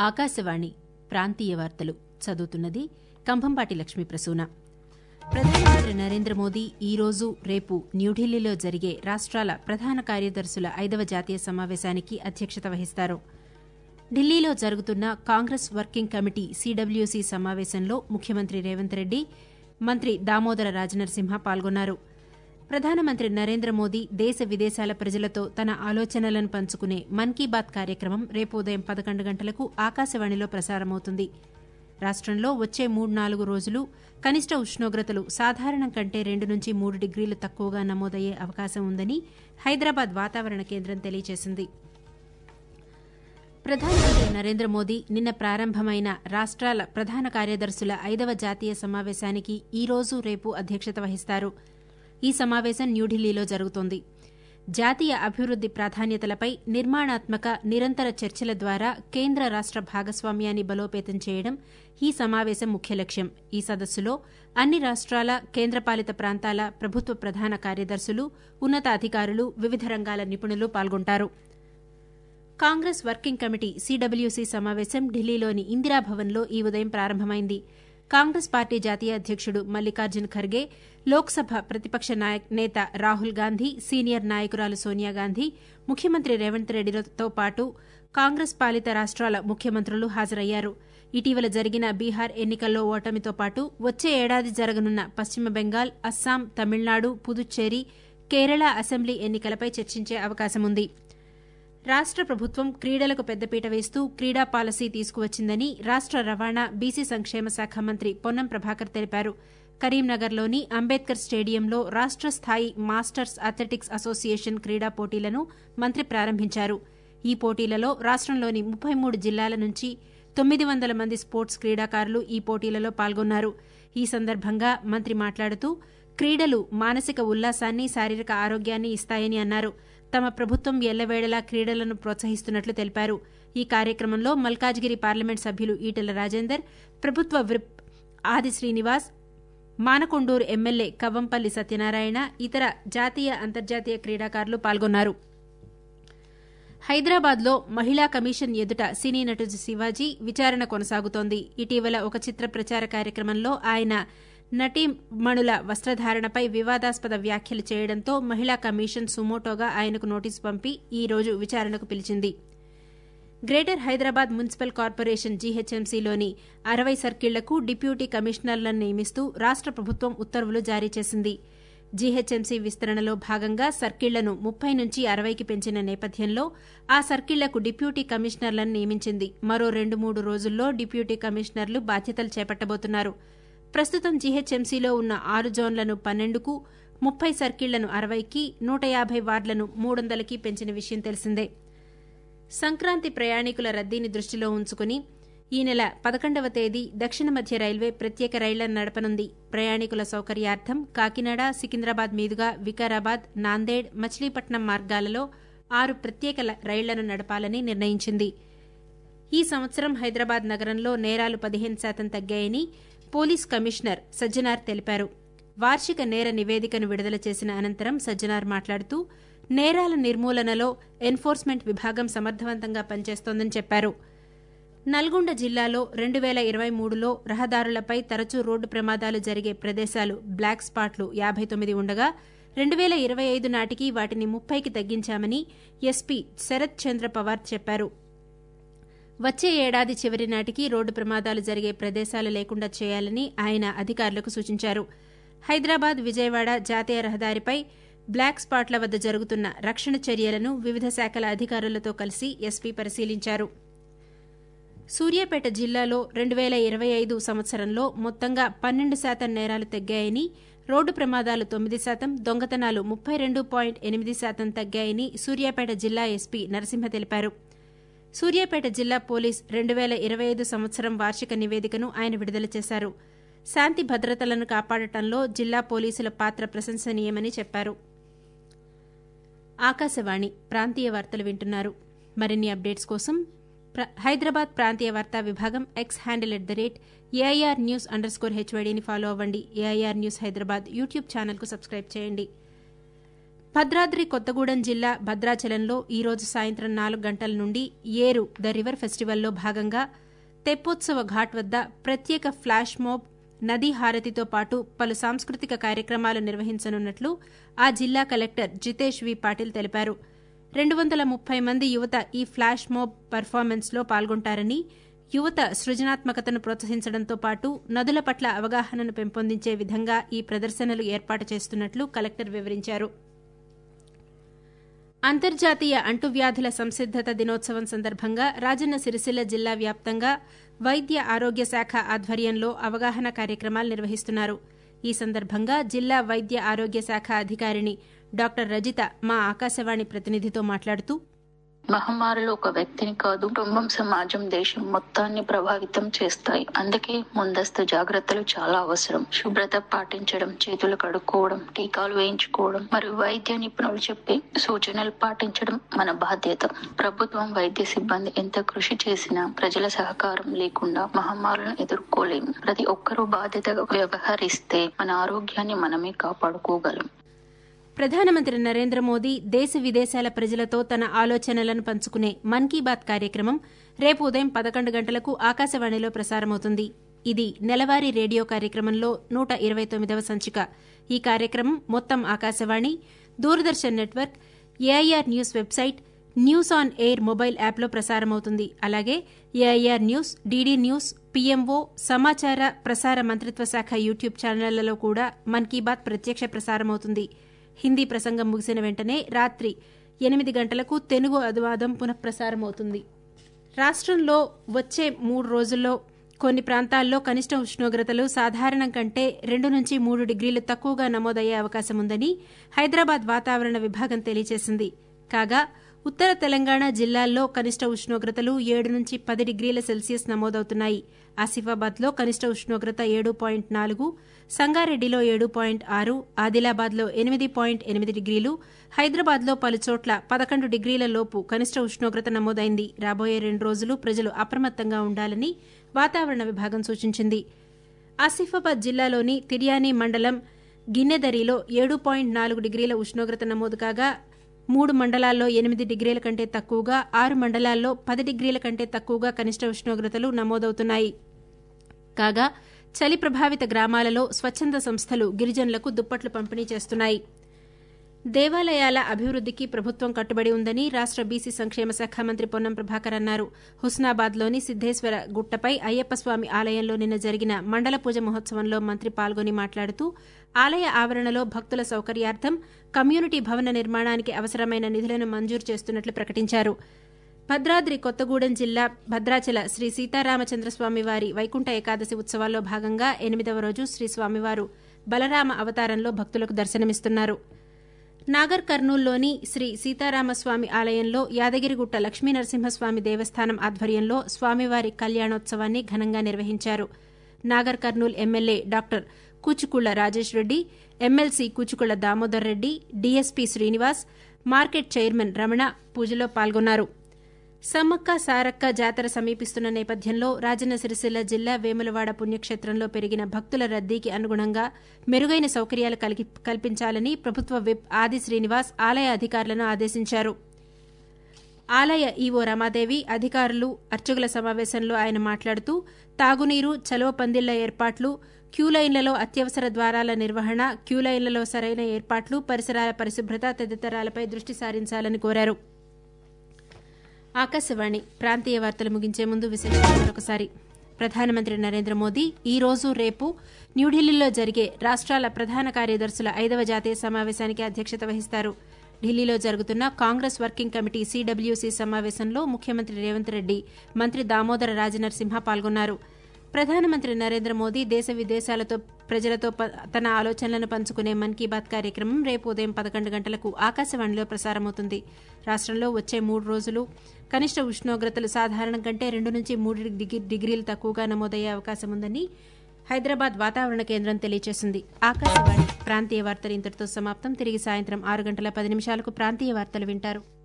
ఆకాశవాణి ప్రాంతీయ వార్తలు చదువుతున్నది కంభంపాటి లక్ష్మీ ప్రసూన ప్రధానమంత్రి నరేంద్ర మోదీ ఈ రోజు రేపు న్యూఢిల్లీలో జరిగే రాష్ట్రాల ప్రధాన కార్యదర్శుల ఐదవ జాతీయ సమావేశానికి అధ్యక్షత వహిస్తారు ఢిల్లీలో జరుగుతున్న కాంగ్రెస్ వర్కింగ్ కమిటీ సీడబ్ల్యూసీ సమావేశంలో ముఖ్యమంత్రి రేవంత్ రెడ్డి మంత్రి దామోదర రాజనరసింహ పాల్గొన్నారు ప్రధానమంత్రి నరేంద్ర మోదీ దేశ విదేశాల ప్రజలతో తన ఆలోచనలను పంచుకునే మన్ కీ బాత్ కార్యక్రమం రేపు ఉదయం పదకొండు గంటలకు ఆకాశవాణిలో ప్రసారమవుతుంది రాష్టంలో వచ్చే మూడు నాలుగు రోజులు కనిష్ట ఉష్ణోగ్రతలు సాధారణం కంటే రెండు నుంచి మూడు డిగ్రీలు తక్కువగా నమోదయ్యే అవకాశం ఉందని హైదరాబాద్ వాతావరణ కేంద్రం తెలియజేసింది ప్రధానమంత్రి నరేంద్ర మోదీ నిన్న ప్రారంభమైన రాష్ట్రాల ప్రధాన కార్యదర్శుల ఐదవ జాతీయ సమావేశానికి ఈ రోజు రేపు అధ్యక్షత వహిస్తారు ఈ సమావేశం న్యూఢిల్లీలో జరుగుతోంది జాతీయ అభివృద్ది ప్రాధాన్యతలపై నిర్మాణాత్మక నిరంతర చర్చల ద్వారా కేంద్ర రాష్ట భాగస్వామ్యాన్ని బలోపేతం చేయడం ఈ సమావేశం ముఖ్య లక్ష్యం ఈ సదస్సులో అన్ని రాష్ట్రాల కేంద్రపాలిత ప్రాంతాల ప్రభుత్వ ప్రధాన కార్యదర్శులు ఉన్నత అధికారులు వివిధ రంగాల నిపుణులు పాల్గొంటారు కాంగ్రెస్ వర్కింగ్ కమిటీ సీడబ్ల్యూసీ సమావేశం ఢిల్లీలోని ఇందిరాభవన్లో ఈ ఉదయం ప్రారంభమైంది కాంగ్రెస్ పార్టీ జాతీయ అధ్యకుడు మల్లికార్జున్ ఖర్గే లోక్సభ ప్రతిపక్ష నేత రాహుల్ గాంధీ సీనియర్ నాయకురాలు సోనియాగాంధీ ముఖ్యమంత్రి రేవంత్ రెడ్డితో పాటు కాంగ్రెస్ పాలిత రాష్ట్రాల ముఖ్యమంత్రులు హాజరయ్యారు ఇటీవల జరిగిన బీహార్ ఎన్నికల్లో ఓటమితో పాటు వచ్చే ఏడాది జరగనున్న పశ్చిమ బెంగాల్ అస్సాం తమిళనాడు పుదుచ్చేరి కేరళ అసెంబ్లీ ఎన్నికలపై చర్చించే అవకాశముంది రాష్ట ప్రభుత్వం క్రీడలకు పెద్దపీట వేస్తూ క్రీడా పాలసీ తీసుకువచ్చిందని రాష్ట రవాణా బీసీ సంక్షేమ శాఖ మంత్రి పొన్నం ప్రభాకర్ తెలిపారు కరీంనగర్లోని అంబేద్కర్ స్టేడియంలో రాష్ట స్థాయి మాస్టర్స్ అథ్లెటిక్స్ అసోసియేషన్ క్రీడా పోటీలను మంత్రి ప్రారంభించారు ఈ పోటీలలో రాష్టంలోని ముప్పై మూడు జిల్లాల నుంచి తొమ్మిది వందల మంది స్పోర్ట్స్ క్రీడాకారులు ఈ పోటీలలో పాల్గొన్నారు ఈ సందర్భంగా మంత్రి మాట్లాడుతూ క్రీడలు మానసిక ఉల్లాసాన్ని శారీరక ఆరోగ్యాన్ని ఇస్తాయని అన్నారు తమ ప్రభుత్వం ఎల్లవేళలా క్రీడలను ప్రోత్సహిస్తున్నట్లు తెలిపారు ఈ కార్యక్రమంలో మల్కాజ్గిరి పార్లమెంట్ సభ్యులు ఈటెల రాజేందర్ ప్రభుత్వ విప్ ఆది శ్రీనివాస్ మానకొండూరు ఎమ్మెల్యే కవ్వంపల్లి సత్యనారాయణ ఇతర జాతీయ అంతర్జాతీయ క్రీడాకారులు పాల్గొన్నారు హైదరాబాద్లో మహిళా కమిషన్ ఎదుట సినీ నటుడు శివాజీ విచారణ కొనసాగుతోంది ఇటీవల ఒక చిత్ర ప్రచార కార్యక్రమంలో ఆయన నటీమణుల వస్త్రధారణపై వివాదాస్పద వ్యాఖ్యలు చేయడంతో మహిళా కమిషన్ సుమోటోగా ఆయనకు నోటీసు పంపి ఈ రోజు విచారణకు పిలిచింది గ్రేటర్ హైదరాబాద్ మున్సిపల్ కార్పొరేషన్ జీహెచ్ఎంసీలోని అరవై సర్కిళ్లకు డిప్యూటీ కమిషనర్లను నియమిస్తూ రాష్ట ప్రభుత్వం ఉత్తర్వులు జారీ చేసింది జీహెచ్ఎంసీ విస్తరణలో భాగంగా సర్కిళ్లను ముప్పై నుంచి అరవైకి పెంచిన నేపథ్యంలో ఆ సర్కిళ్లకు డిప్యూటీ కమిషనర్లను నియమించింది మరో రెండు మూడు రోజుల్లో డిప్యూటీ కమిషనర్లు బాధ్యతలు చేపట్టబోతున్నారు ప్రస్తుతం జీహెచ్ఎంసీలో ఉన్న ఆరు జోన్లను పన్నెండుకు ముప్పై సర్కిళ్లను అరవైకి నూట యాభై వార్డులను మూడొందలకి పెంచిన విషయం తెలిసిందే సంక్రాంతి ప్రయాణికుల రద్దీని దృష్టిలో ఉంచుకుని ఈ నెల పదకొండవ తేదీ దక్షిణ మధ్య రైల్వే ప్రత్యేక రైళ్లను నడపనుంది ప్రయాణికుల సౌకర్యార్థం కాకినాడ సికింద్రాబాద్ మీదుగా వికారాబాద్ నాందేడ్ మచిలీపట్నం మార్గాలలో ఆరు ప్రత్యేక రైళ్లను నడపాలని నిర్ణయించింది ఈ సంవత్సరం హైదరాబాద్ నగరంలో నేరాలు పదిహేను శాతం తగ్గాయని పోలీస్ కమిషనర్ సజ్జనార్ తెలిపారు వార్షిక నేర నివేదికను విడుదల చేసిన అనంతరం సజ్జనార్ మాట్లాడుతూ నేరాల నిర్మూలనలో ఎన్ఫోర్స్మెంట్ విభాగం సమర్థవంతంగా పనిచేస్తోందని చెప్పారు నల్గొండ జిల్లాలో రెండు వేల ఇరవై మూడులో రహదారులపై తరచూ రోడ్డు ప్రమాదాలు జరిగే ప్రదేశాలు బ్లాక్ స్పాట్లు యాభై తొమ్మిది ఉండగా రెండు వేల ఇరవై ఐదు నాటికి వాటిని ముప్పైకి తగ్గించామని ఎస్పీ శరత్ చంద్ర పవార్ చెప్పారు వచ్చే ఏడాది చివరి నాటికి రోడ్డు ప్రమాదాలు జరిగే ప్రదేశాలు లేకుండా చేయాలని ఆయన అధికారులకు సూచించారు హైదరాబాద్ విజయవాడ జాతీయ రహదారిపై బ్లాక్ స్పాట్ల వద్ద జరుగుతున్న రక్షణ చర్యలను వివిధ శాఖల అధికారులతో కలిసి ఎస్పీ పరిశీలించారు సూర్యాపేట జిల్లాలో రెండు వేల ఇరవై ఐదు సంవత్సరంలో మొత్తంగా పన్నెండు శాతం నేరాలు తగ్గాయని రోడ్డు ప్రమాదాలు తొమ్మిది శాతం దొంగతనాలు ముప్పై రెండు పాయింట్ ఎనిమిది శాతం తగ్గాయని సూర్యాపేట జిల్లా ఎస్పీ నరసింహ తెలిపారు సూర్యాపేట జిల్లా పోలీస్ రెండు వేల ఇరవై ఐదు సంవత్సరం వార్షిక నివేదికను ఆయన విడుదల చేశారు శాంతి భద్రతలను కాపాడటంలో జిల్లా పోలీసుల పాత్ర ప్రశంసనీయమని చెప్పారు ఆకాశవాణి ప్రాంతీయ వార్తలు వింటున్నారు మరిన్ని అప్డేట్స్ కోసం హైదరాబాద్ ప్రాంతీయ వార్తా విభాగం X handle at the rate AIR news underscore హెచ్వైడీని ఫాలో అవ్వండి ఏఐఆర్ న్యూస్ హైదరాబాద్ యూట్యూబ్ ఛానల్కు సబ్స్క్రైబ్ చేయండి భద్రాద్రి కొత్తగూడెం జిల్లా భద్రాచలంలో ఈరోజు సాయంత్రం నాలుగు గంటల నుండి ఏరు ద రివర్ ఫెస్టివల్లో భాగంగా తెప్పోత్సవ ఘాట్ వద్ద ప్రత్యేక ఫ్లాష్ మోబ్ నదీ హారతితో పాటు పలు సాంస్కృతిక కార్యక్రమాలు నిర్వహించనున్నట్లు ఆ జిల్లా కలెక్టర్ జితేష్ వి పాటిల్ తెలిపారు రెండు వందల ముప్పై మంది యువత ఈ ఫ్లాష్ మోబ్ పర్ఫార్మెన్స్లో పాల్గొంటారని యువత సృజనాత్మకతను ప్రోత్సహించడంతో పాటు నదుల పట్ల అవగాహనను పెంపొందించే విధంగా ఈ ప్రదర్శనలు ఏర్పాటు చేస్తున్నట్లు కలెక్టర్ వివరించారు అంతర్జాతీయ అంటువ్యాధుల సంసిద్దత దినోత్సవం సందర్భంగా రాజన్న సిరిసిల్ల జిల్లా వ్యాప్తంగా వైద్య ఆరోగ్య శాఖ ఆధ్వర్యంలో అవగాహన కార్యక్రమాలు నిర్వహిస్తున్నారు ఈ సందర్భంగా జిల్లా వైద్య ఆరోగ్య శాఖ అధికారిణి డాక్టర్ రజిత మా ఆకాశవాణి ప్రతినిధితో మాట్లాడుతూ మహమ్మారులు ఒక వ్యక్తిని కాదు కుటుంబం సమాజం దేశం మొత్తాన్ని ప్రభావితం చేస్తాయి అందుకే ముందస్తు జాగ్రత్తలు చాలా అవసరం శుభ్రత పాటించడం చేతులు కడుక్కోవడం టీకాలు వేయించుకోవడం మరియు వైద్య నిపుణులు చెప్పే సూచనలు పాటించడం మన బాధ్యత ప్రభుత్వం వైద్య సిబ్బంది ఎంత కృషి చేసినా ప్రజల సహకారం లేకుండా మహమ్మారులను ఎదుర్కోలేము ప్రతి ఒక్కరూ బాధ్యతగా వ్యవహరిస్తే మన ఆరోగ్యాన్ని మనమే కాపాడుకోగలం ప్రధానమంత్రి నరేంద్ర మోదీ దేశ విదేశాల ప్రజలతో తన ఆలోచనలను పంచుకునే మన్ కీ బాత్ కార్యక్రమం రేపు ఉదయం పదకొండు గంటలకు ఆకాశవాణిలో ప్రసారమవుతుంది ఇది నెలవారీ రేడియో కార్యక్రమంలో నూట ఇరవై తొమ్మిదవ సంచిక ఈ కార్యక్రమం మొత్తం Akashvani Doordarshan network AIR news website news on air mobile యాప్లో ప్రసారమవుతుంది అలాగే AIR news DD news PMO సమాచార ప్రసార మంత్రిత్వ శాఖ యూట్యూబ్ ఛానళ్లలో కూడా మన్ కీ బాత్ ప్రత్యక్ష ప్రసారమవుతుంది హిందీ ప్రసంగం ముగిసిన వెంటనే రాత్రి ఎనిమిది గంటలకు తెలుగు అనువాదం పునఃప్రసారమవుతుంది రాష్ట్రంలో వచ్చే మూడు రోజుల్లో కొన్ని ప్రాంతాల్లో కనిష్ట ఉష్ణోగ్రతలు సాధారణం కంటే రెండు నుంచి మూడు డిగ్రీలు తక్కువగా నమోదయ్యే అవకాశం ఉందని హైదరాబాద్ వాతావరణ విభాగం తెలియజేసింది కాగా ఉత్తర తెలంగాణ జిల్లాల్లో కనిష్ట ఉష్ణోగ్రతలు ఏడు నుంచి పది డిగ్రీల సెల్సియస్ నమోదవుతున్నాయి ఆసిఫాబాద్లో కనిష్ట ఉష్ణోగ్రత ఏడు పాయింట్ నాలుగు సంగారెడ్డిలో ఏడు పాయింట్ ఆరు ఆదిలాబాద్లో ఎనిమిది పాయింట్ ఎనిమిది డిగ్రీలు హైదరాబాద్లో పలుచోట్ల పదకొండు డిగ్రీల లోపు కనిష్ట ఉష్ణోగ్రత నమోదైంది రాబోయే రెండు రోజులు ప్రజలు అప్రమత్తంగా ఉండాలని వాతావరణ విభాగం సూచించింది ఆసిఫాబాద్ జిల్లాలోని తిర్యానీ మండలం గిన్నెదరిలో ఏడు పాయింట్ నాలుగు డిగ్రీల ఉష్ణోగ్రత నమోదు కాగా మూడు మండలాల్లో ఎనిమిది డిగ్రీల కంటే తక్కువగా ఆరు మండలాల్లో పది డిగ్రీల కంటే తక్కువగా కనిష్ట ఉష్ణోగ్రతలు నమోదవుతున్నాయి కాగా చలి ప్రభావిత గ్రామాలలో స్వచ్ఛంద సంస్థలు గిరిజనులకు దుప్పట్లు పంపిణీ చేస్తున్నాయి దేవాలయాల అభివృద్దికి ప్రభుత్వం కట్టుబడి ఉందని రాష్ట బీసీ సంక్షేమ శాఖ మంత్రి పొన్నం ప్రభాకర్ అన్నారు హుస్నాబాద్లోని సిద్దేశ్వర గుట్టపై అయ్యప్పస్వామి ఆలయంలో నిన్న జరిగిన మండల పూజ మహోత్సవంలో మంత్రి పాల్గొని మాట్లాడుతూ ఆలయ ఆవరణలో భక్తుల సౌకర్యార్థం కమ్యూనిటీ భవన నిర్మాణానికి అవసరమైన నిధులను మంజూరు చేస్తున్నట్లు ప్రకటించారు భద్రాద్రి కొత్తగూడెం జిల్లా భద్రాచల శ్రీ సీతారామచంద్రస్వామి వారి వైకుంఠ ఏకాదశి ఉత్సవాల్లో భాగంగా ఎనిమిదవ రోజు శ్రీ స్వామివారు బలరామ అవతారంలో భక్తులకు దర్శనమిస్తున్నారు నాగర్ కర్నూల్లోని శ్రీ సీతారామస్వామి ఆలయంలో యాదగిరిగుట్ట లక్ష్మీనరసింహస్వామి దేవస్థానం ఆధ్వర్యంలో స్వామివారి కళ్యాణోత్సవాన్ని ఘనంగా నిర్వహించారు Nagar Kurnool MLA doctor Kuchukulla Rajesh Reddy MLC Kuchukulla Damodar Reddy DSP Srinivas market chairman Ramana పూజలో పాల్గొన్నారు సమ్మక్క సారక్క జాతర సమీపిస్తున్న నేపథ్యంలో రాజన్న సిరిసిల్ల జిల్లా వేములవాడ పుణ్యక్షేత్రంలో పెరిగిన భక్తుల రద్దీకి అనుగుణంగా మెరుగైన సౌకర్యాలు కల్పించాలని ప్రభుత్వ విప్ ఆది శ్రీనివాస్ ఆలయ అధికారులను ఆదేశించారు ఆలయ ఈవో రమాదేవి అధికారులు అర్చకుల సమావేశంలో ఆయన మాట్లాడుతూ తాగునీరు చలువ పందిళ్ల ఏర్పాట్లు క్యూలైన్లలో అత్యవసర ద్వారాల నిర్వహణ క్యూలైన్లలో సరైన ఏర్పాట్లు పరిసరాల పరిశుభ్రత తదితరాలపై దృష్టి సారించాలని కోరారు ఆకాశవాణి ప్రాంతీయ వార్తలు ముగించే ముందు విశేషాలు మరొకసారి ప్రధానమంత్రి నరేంద్ర మోదీ ఈ రోజు రేపు న్యూఢిల్లీలో జరిగే రాష్ట్రాల ప్రధాన కార్యదర్శుల ఐదవ జాతీయ సమావేశానికి అధ్యక్షత వహిస్తారు ఢిల్లీలో జరుగుతున్న కాంగ్రెస్ వర్కింగ్ కమిటీ సీడబ్ల్యూసీ సమావేశంలో ముఖ్యమంత్రి రేవంత్ రెడ్డి మంత్రి దామోదర రాజనరసింహ పాల్గొన్నారు ప్రధానమంత్రి నరేంద్ర మోదీ దేశ విదేశాలతో ప్రజలతో తన ఆలోచనలను పంచుకునే మన్ కీ బాత్ కార్యక్రమం రేపు ఉదయం పదకొండు గంటలకు ఆకాశవాణిలో ప్రసారమవుతుంది రాష్ట్రంలో వచ్చే మూడు రోజులు కనిష్ట ఉష్ణోగ్రతలు సాధారణం కంటే రెండు నుంచి మూడు డిగ్రీలు తక్కువగా నమోదయ్యే అవకాశం ఉందని హైదరాబాద్ వాతావరణ కేంద్రం తెలియజేసింది ఆకాశవాణి ప్రాంతీయ వార్తలు ఇంతటితో సమాప్తం తిరిగి సాయంత్రం ఆరు గంటల పది నిమిషాలకు ప్రాంతీయ వార్తలు వింటారు